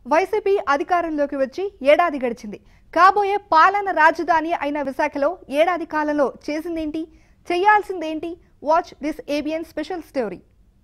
YCP అధికారంలోకి వచ్చి ఏడాది గడిచింది కాబోయే పాలన రాజధాని అయిన విశాఖలో ఏడాది కాలంలో చేసిందేంటి చేయాల్సిందేంటి watch this ABN special story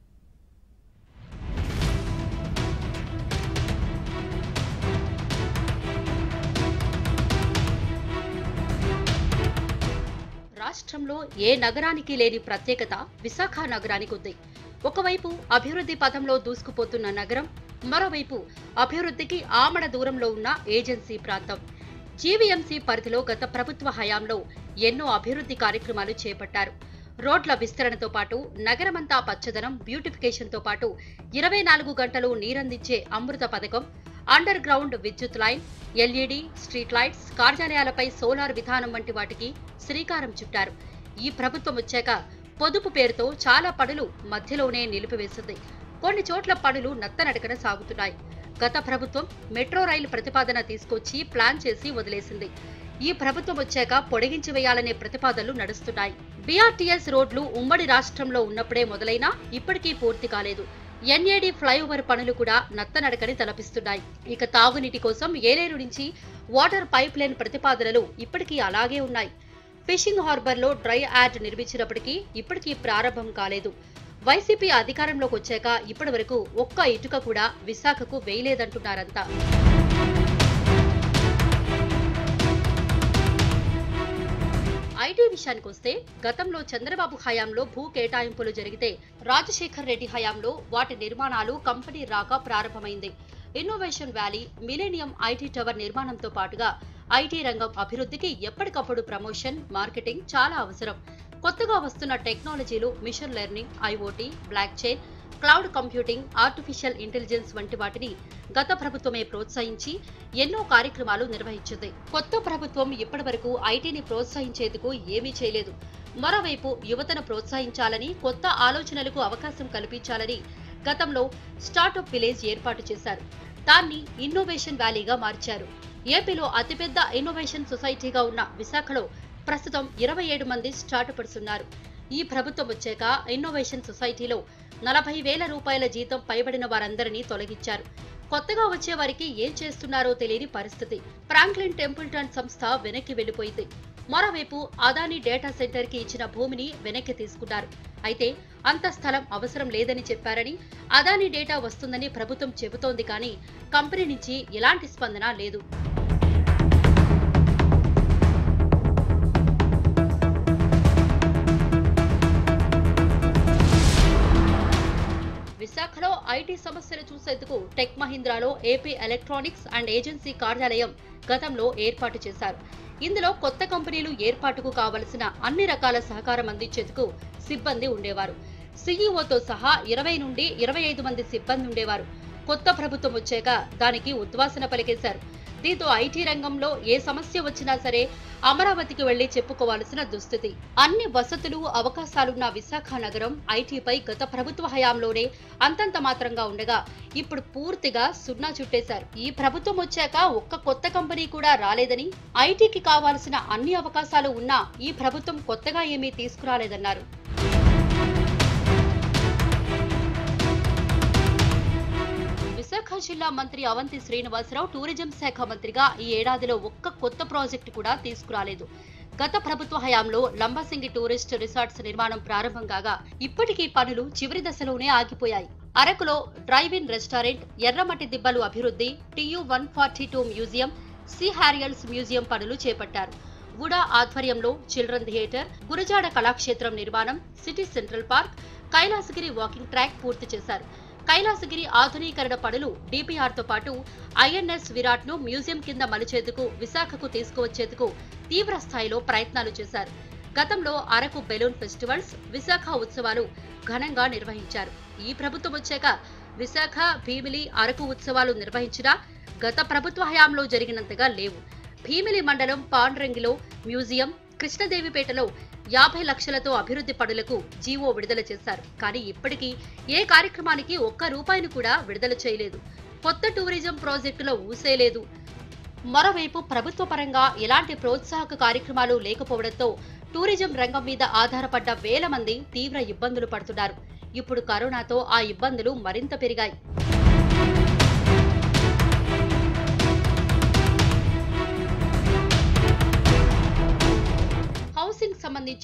రాష్ట్రంలో ఏ నగరానికి లేని ప్రత్యేకత విశాఖ నగరానికి ఉంది ఒకవైపు అభివృద్ధి పథంలో దూసుకుపోతున్న నగరం మరోవైపు అభివృద్ధికి ఆమడ దూరంలో ఉన్న ఏజెన్సీ ప్రాంతం జీవీఎంసీ పరిధిలో గత ప్రభుత్వ హయాంలో ఎన్నో అభివృద్ధి కార్యక్రమాలు చేపట్టారు రోడ్ల విస్తరణతో పాటు నగరమంతా పచ్చదనం బ్యూటిఫికేషన్తో పాటు ఇరవై నాలుగు గంటలు నీరందించే అమృత పథకం అండర్ గ్రౌండ్ విద్యుత్ లైన్ ఎల్ఈడి స్ట్రీట్ లైట్స్ కార్యాలయాలపై సోలార్ విధానం వంటి వాటికి శ్రీకారం చుట్టారు ఈ ప్రభుత్వం వచ్చాక పొదుపు పేరుతో చాలా పనులు మధ్యలోనే నిలిపివేసింది కొన్ని చోట్ల పనులు నత్తనడకన సాగుతున్నాయి గత ప్రభుత్వం మెట్రో రైలు ప్రతిపాదన తీసుకొచ్చి ప్లాన్ చేసి వదిలేసింది ఈ ప్రభుత్వం వచ్చాక పొడిగించి వేయాలనే ప్రతిపాదనలు నడుస్తున్నాయి బీఆర్టీఎస్ రోడ్లు ఉమ్మడి రాష్ట్రంలో ఉన్నప్పుడే మొదలైనా ఇప్పటికీ పూర్తి కాలేదు ఎన్ఏడి ఫ్లైఓవర్ పనులు కూడా నత్తనడకని తలపిస్తున్నాయి ఇక తాగునీటి కోసం ఏలేరు నుంచి వాటర్ పైప్ లైన్ ప్రతిపాదనలు ఇప్పటికీ అలాగే ఉన్నాయి ఫిషింగ్ హార్బర్లో డ్రై యార్డ్ నిర్మించినప్పటికీ ఇప్పటికీ ప్రారంభం కాలేదు వైసీపీ అధికారంలోకి వచ్చాక ఇప్పటి వరకు ఒక్క ఇటుక కూడా విశాఖకు వేయలేదంటున్నారంతా ఐటీ విషయానికి వస్తే గతంలో చంద్రబాబు హయాంలో భూ కేటాయింపులు జరిగితే రాజశేఖర్ రెడ్డి హయాంలో వాటి నిర్మాణాలు కంపెనీ రాక ప్రారంభమైంది innovation valley millennium IT tower నిర్మాణంతో పాటుగా ఐటీ రంగం అభివృద్ధికి ఎప్పటికప్పుడు ప్రమోషన్ మార్కెటింగ్ చాలా అవసరం కొత్తగా వస్తున్న టెక్నాలజీలు machine learning IOT blockchain cloud computing artificial intelligence వంటి వాటిని గత ప్రభుత్వమే ప్రోత్సహించి ఎన్నో కార్యక్రమాలు నిర్వహించింది కొత్త ప్రభుత్వం ఇప్పటి వరకు ఐటీని ప్రోత్సహించేందుకు ఏమీ చేయలేదు మరోవైపు యువతను ప్రోత్సహించాలని కొత్త ఆలోచనలకు అవకాశం కల్పించాలని గతంలో స్టార్టప్ విలేజ్ ఏర్పాటు చేశారు దాన్ని ఇన్నోవేషన్ వ్యాలీగా మార్చారు ఏపీలో అతిపెద్ద ఇన్నోవేషన్ సొసైటీగా ఉన్న విశాఖలో ప్రస్తుతం ఇరవై ఏడు మంది స్టార్టపర్స్ ఉన్నారు ఈ ప్రభుత్వం వచ్చాక ఇన్నోవేషన్ సొసైటీలో నలభై వేల రూపాయల జీతం పైబడిన వారందరినీ తొలగించారు కొత్తగా వచ్చే వారికి ఏం చేస్తున్నారో తెలియని పరిస్థితి ఫ్రాంక్లిన్ టెంపుల్టన్ సంస్థ వెనక్కి వెళ్లిపోయింది మరోవైపు అదానీ డేటా సెంటర్ కి ఇచ్చిన భూమిని వెనక్కి తీసుకున్నారు అయితే అంత స్థలం అవసరం లేదని చెప్పారని అదానీ డేటా వస్తుందని ప్రభుత్వం చెబుతోంది కానీ కంపెనీ నుంచి ఎలాంటి స్పందన లేదు విశాఖలో ఐటీ సమస్యలు చూసేందుకు టెక్ మహీంద్రాలో ఏపీ ఎలక్ట్రానిక్స్ అండ్ ఏజెన్సీ కార్యాలయం గతంలో ఏర్పాటు చేశారు ఇందులో కొత్త కంపెనీలు ఏర్పాటుకు కావలసిన అన్ని రకాల సహకారం అందించేందుకు సిబ్బంది ఉండేవారు సీఈఓతో సహా ఇరవై నుండి ఇరవై ఐదు మంది సిబ్బంది ఉండేవారు కొత్త ప్రభుత్వం వచ్చాక దానికి ఉద్వాసన పలికేశారు దీంతో ఐటీ రంగంలో ఏ సమస్య వచ్చినా సరే అమరావతికి వెళ్లి చెప్పుకోవాల్సిన దుస్థితి అన్ని వసతులు అవకాశాలున్న విశాఖ నగరం ఐటీపై గత ప్రభుత్వ హయాంలోనే అంతంత మాత్రంగా ఉండగా ఇప్పుడు పూర్తిగా సున్నా చుట్టేశారు ఈ ప్రభుత్వం వచ్చాక ఒక్క కొత్త కంపెనీ కూడా రాలేదని ఐటీకి కావాల్సిన అన్ని అవకాశాలు ఉన్నా ఈ ప్రభుత్వం కొత్తగా ఏమీ తీసుకురాలేదన్నారు విశాఖ జిల్లా మంత్రి అవంతి శ్రీనివాసరావు టూరిజం శాఖ మంత్రిగా ఈ ఏడాదిలో ఒక్క కొత్త ప్రాజెక్టు కూడా తీసుకురాలేదు గత ప్రభుత్వ హయాంలో లంబసింగి టూరిస్ట్ రిసార్ట్స్ నిర్మాణం ప్రారంభం కాగా ఇప్పటికీ పనులు చివరి దశలోనే ఆగిపోయాయి అరకులో డ్రైవ్ ఇన్ రెస్టారెంట్ ఎర్రమట్టి దిబ్బలు అభివృద్ధి TU one forty two museum sea harriers museum పనులు చేపట్టారు వుడా ఆధ్వర్యంలో చిల్డ్రన్ థియేటర్ గురజాడ కళాక్షేత్రం నిర్మాణం city central park Kailasagiri walking track పూర్తి చేశారు కైలాసగిరి ఆధునీకరణ పనులు డిపిఆర్ తో పాటు ఐఎన్ఎస్ విరాట్ ను మ్యూజియం కింద మలిచేందుకు విశాఖకు తీసుకువచ్చేందుకు తీవ్ర స్థాయిలో ప్రయత్నాలు చేశారు గతంలో అరకు బెలూన్ ఫెస్టివల్స్ విశాఖ ఉత్సవాలు ఘనంగా నిర్వహించారు ఈ ప్రభుత్వం వచ్చాక విశాఖ భీమిలి అరకు ఉత్సవాలు నిర్వహించినా గత ప్రభుత్వ హయాంలో జరిగినంతగా లేవు భీమిలి మండలం పాండ్రంగిలో మ్యూజియం కృష్ణదేవిపేటలో యాభై లక్షలతో అభివృద్ధి పనులకు జీవో విడుదల చేశారు కానీ ఇప్పటికీ ఏ కార్యక్రమానికి ఒక్క రూపాయిని కూడా విడుదల చేయలేదు కొత్త టూరిజం ప్రాజెక్టులో ఊసేలేదు మరోవైపు ప్రభుత్వ పరంగా ఎలాంటి ప్రోత్సాహక కార్యక్రమాలు లేకపోవడంతో టూరిజం రంగం మీద ఆధారపడ్డ వేల మంది తీవ్ర ఇబ్బందులు పడుతున్నారు ఇప్పుడు కరోనాతో ఆ ఇబ్బందులు మరింత పెరిగాయి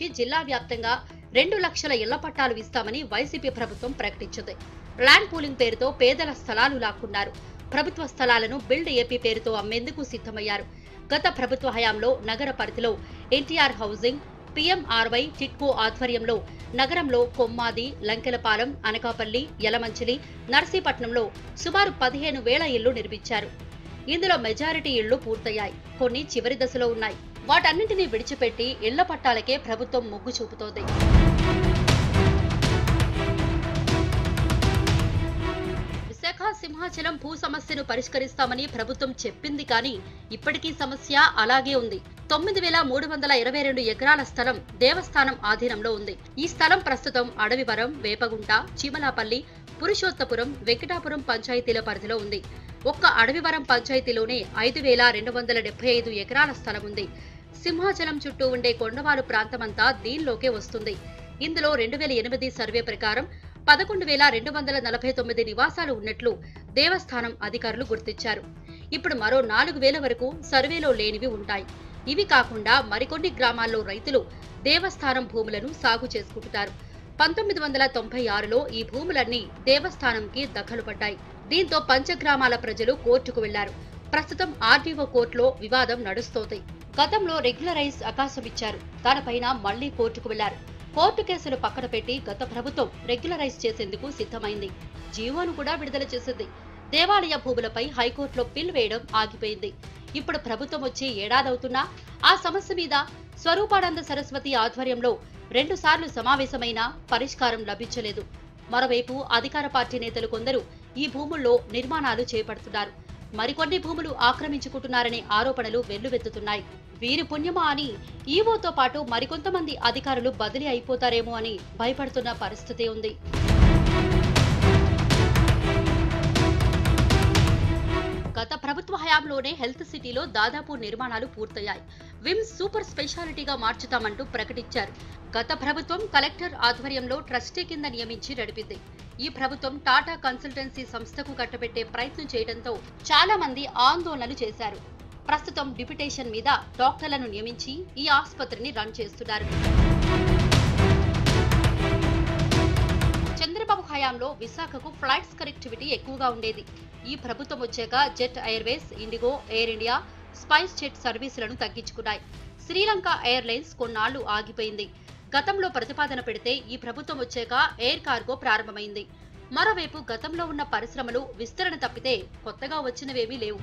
నుంచి జిల్లా వ్యాప్తంగా రెండు లక్షల ఇళ్ల పట్టాలు ఇస్తామని వైసీపీ ప్రభుత్వం ప్రకటించింది ల్యాండ్ పూలింగ్ పేరుతో పేదల స్థలాలు లాక్కున్నారు ప్రభుత్వ స్థలాలను బిల్డ్ ఏపీ పేరుతో అమ్మేందుకు సిద్ధమయ్యారు గత ప్రభుత్వ హయాంలో నగర పరిధిలో ఎన్టీఆర్ హౌసింగ్ పీఎంఆర్వై టిట్కో ఆధ్వర్యంలో నగరంలో కొమ్మాది లంకెలపాలెం అనకాపల్లి యలమంచిలి నర్సీపట్నంలో సుమారు పదిహేను వేల ఇళ్లు నిర్మించారు ఇందులో మెజారిటీ ఇళ్లు పూర్తయ్యాయి కొన్ని చివరి దశలో ఉన్నాయి వాటన్నింటినీ విడిచిపెట్టి ఇళ్ల పట్టాలకే ప్రభుత్వం మొగ్గు చూపుతోంది విశాఖ సింహాచలం భూ సమస్యను పరిష్కరిస్తామని ప్రభుత్వం చెప్పింది కానీ ఇప్పటికీ సమస్య అలాగే ఉంది తొమ్మిది వేల మూడు వందల ఇరవై రెండు ఎకరాల స్థలం దేవస్థానం ఆధీనంలో ఉంది ఈ స్థలం ప్రస్తుతం అడవివరం వేపగుంట చీమలాపల్లి పురుషోత్తపురం వెంకటాపురం పంచాయతీల పరిధిలో ఉంది ఒక్క అడవివరం పంచాయతీలోనే ఐదు వేల రెండు వందల డెబ్బై ఐదు ఎకరాల స్థలం ఉంది సింహాచలం చుట్టూ ఉండే కొండవాలు ప్రాంతమంతా దీనిలోకే వస్తుంది ఇందులో రెండు వేల ఎనిమిది సర్వే ప్రకారం పదకొండు వేల రెండు వందల నలభై తొమ్మిది నివాసాలు ఉన్నట్లు దేవస్థానం అధికారులు గుర్తించారు ఇప్పుడు మరో నాలుగు వేల వరకు సర్వేలో లేనివి ఉంటాయి ఇవి కాకుండా మరికొన్ని గ్రామాల్లో రైతులు దేవస్థానం భూములను సాగు చేసుకుంటున్నారు పంతొమ్మిది వందల తొంభై ఆరులో ఈ భూములన్నీ దేవస్థానంకి దఖలు పడ్డాయి దీంతో పంచగ్రామాల ప్రజలు కోర్టుకు వెళ్లారు ప్రస్తుతం ఆర్డీఓ కోర్టులో వివాదం నడుస్తోంది గతంలో రెగ్యులరైజ్ అవకాశం ఇచ్చారు దానిపైన మళ్లీ కోర్టుకు వెళ్లారు కోర్టు కేసులు పక్కన పెట్టి గత ప్రభుత్వం రెగ్యులరైజ్ చేసేందుకు సిద్ధమైంది జీవోను కూడా విడుదల చేసింది దేవాలయ భూములపై హైకోర్టులో పిల్ వేయడం ఆగిపోయింది ఇప్పుడు ప్రభుత్వం వచ్చి ఏడాదవుతున్నా ఆ సమస్య మీద స్వరూపానంద సరస్వతి ఆధ్వర్యంలో రెండు సార్లు సమావేశమైనా పరిష్కారం లభించలేదు మరోవైపు అధికార పార్టీ నేతలు కొందరు ఈ భూముల్లో నిర్మాణాలు చేపడుతున్నారు మరికొన్ని భూములు ఆక్రమించుకుంటున్నారనే ఆరోపణలు వెల్లువెత్తుతున్నాయి వీరి పుణ్యమా అని ఈవోతో పాటు మరికొంతమంది అధికారులు బదిలీ అయిపోతారేమో అని భయపడుతున్న పరిస్థితి ఉంది గత ప్రభుత్వ హయాంలోనే హెల్త్ సిటీలో దాదాపు నిర్మాణాలు పూర్తయ్యాయి విమ్స్ సూపర్ స్పెషాలిటీగా మార్చుతామంటూ ప్రకటించారు గత ప్రభుత్వం కలెక్టర్ ఆధ్వర్యంలో ట్రస్టీ కింద నియమించి నడిపింది ఈ ప్రభుత్వం టాటా కన్సల్టెన్సీ సంస్థకు కట్టబెట్టే ప్రయత్నం చేయడంతో చాలా మంది ఆందోళనలు చేశారు ప్రస్తుతం డిప్యుటేషన్ మీద డాక్టర్లను నియమించి ఈ ఆసుపత్రిని రన్ చేస్తున్నారు చంద్రబాబు హయాంలో విశాఖకు ఫ్లైట్స్ కనెక్టివిటీ ఎక్కువగా ఉండేది ఈ ప్రభుత్వం వచ్చాక Jet Airways IndiGo Air India SpiceJet సర్వీసులను తగ్గించుకున్నాయి శ్రీలంక ఎయిర్లైన్స్ కొన్నాళ్లు ఆగిపోయింది గతంలో ప్రతిపాదన పెడితే ఈ ప్రభుత్వం వచ్చాక ఎయిర్ కార్గో ప్రారంభమైంది మరోవైపు గతంలో ఉన్న పరిశ్రమలు విస్తరణ తప్పితే కొత్తగా వచ్చినవేమీ లేవు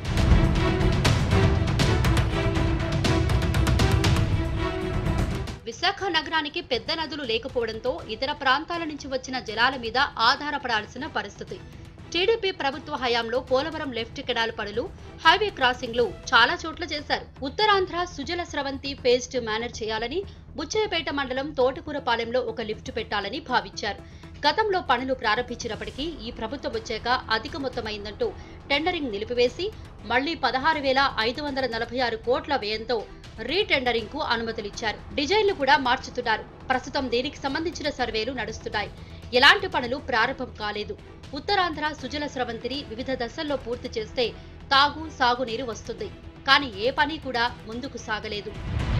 విశాఖ నగరానికి పెద్ద నదులు లేకపోవడంతో ఇతర ప్రాంతాల నుంచి వచ్చిన జలాల మీద ఆధారపడాల్సిన పరిస్థితి టీడీపీ ప్రభుత్వ హయాంలో పోలవరం లెఫ్ట్ కెనాల్ పనులు హైవే క్రాసింగ్లు చాలా చోట్ల చేశారు ఉత్తరాంధ్ర సుజల స్రవంతి ఫేజ్ టూ మేనర్ చేయాలని బుచ్చయ్యపేట మండలం తోటకూరపాలెంలో ఒక లిఫ్ట్ పెట్టాలని భావించారు గతంలో పనులు ప్రారంభించినప్పటికీ ఈ ప్రభుత్వం వచ్చాక అధిక మొత్తమైందంటూ టెండరింగ్ నిలిపివేసి మళ్లీ పదహారు వేల ఐదు వందల నలభై ఆరు కోట్ల వ్యయంతో రీటెండరింగ్ కు అనుమతులిచ్చారు డిజైన్లు కూడా మార్చుతున్నారు ప్రస్తుతం దీనికి సంబంధించిన సర్వేలు నడుస్తున్నాయి ఎలాంటి పనులు ప్రారంభం కాలేదు ఉత్తరాంధ్ర సుజల స్రవంతిని వివిధ దశల్లో పూర్తి చేస్తే తాగు సాగునీరు వస్తుంది కానీ ఏ పని కూడా ముందుకు సాగలేదు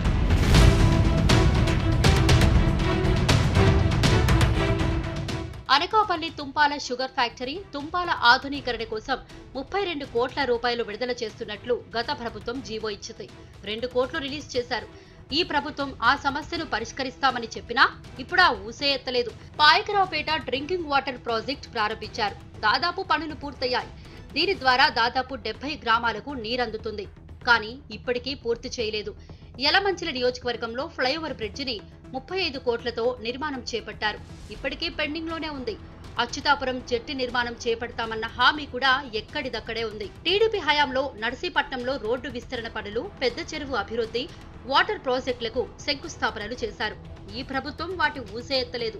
అనకాపల్లి తుంపాల షుగర్ ఫ్యాక్టరీ తుంపాల ఆధునీకరణ కోసం ముప్పై రెండు కోట్ల రూపాయలు విడుదల చేస్తున్నట్లు గత ప్రభుత్వం జీవో ఇచ్చింది రెండు కోట్లు రిలీజ్ చేశారు ఈ ప్రభుత్వం ఆ సమస్యను పరిష్కరిస్తామని చెప్పినా ఇప్పుడు ఆ ఊసే ఎత్తలేదు పాయకరావుపేట డ్రింకింగ్ వాటర్ ప్రాజెక్ట్ ప్రారంభించారు దాదాపు పనులు పూర్తయ్యాయి దీని ద్వారా దాదాపు డెబ్బై గ్రామాలకు నీరందుతుంది కానీ ఇప్పటికీ పూర్తి చేయలేదు యలమంచిల నియోజకవర్గంలో ఫ్లైఓవర్ బ్రిడ్జిని ముప్పై ఐదు కోట్లతో నిర్మాణం చేపట్టారు ఇప్పటికీ పెండింగ్ లోనే ఉంది అచ్యుతాపురం జట్టి నిర్మాణం చేపడతామన్న హామీ కూడా ఎక్కడిదక్కడే ఉంది టీడీపీ హయాంలో నర్సీపట్నంలో రోడ్డు విస్తరణ పనులు పెద్ద చెరువు అభివృద్ధి వాటర్ ప్రాజెక్టులకు శంకుస్థాపనలు చేశారు ఈ ప్రభుత్వం వాటి ఊసే ఎత్తలేదు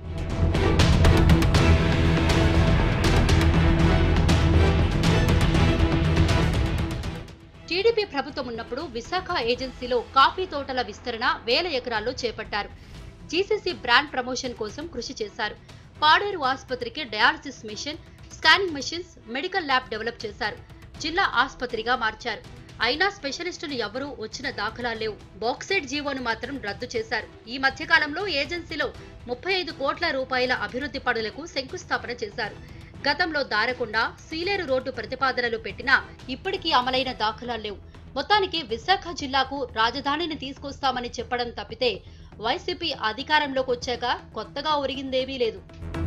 టీడీపీ ప్రభుత్వం ఉన్నప్పుడు విశాఖ ఏజెన్సీలో కాఫీ తోటల విస్తరణ వేల ఎకరాల్లో చేపట్టారు జీసీసీ బ్రాండ్ ప్రమోషన్ కోసం కృషి చేశారు పాడేరు ఆసుపత్రికి dialysis machine scanning machines medical lab develop చేశారు జిల్లా ఆసుపత్రిగా మార్చారు అయినా స్పెషలిస్టులు ఎవరూ వచ్చిన దాఖలాలు లేవు బాక్సైట్ జీవోను మాత్రం రద్దు చేశారు ఈ మధ్య కాలంలో ఏజెన్సీలో ముప్పై ఐదు కోట్ల రూపాయల అభివృద్ధి పనులకు శంకుస్థాపన చేశారు గతంలో దారకుండా సీలేరు రోడ్డు ప్రతిపాదనలు పెట్టినా ఇప్పటికీ అమలైన దాఖలాలు లేవు మొత్తానికి విశాఖ జిల్లాకు రాజధానిని తీసుకొస్తామని చెప్పడం తప్పితే వైసీపీ అధికారంలోకి వచ్చాక కొత్తగా ఒరిగిందేమీ లేదు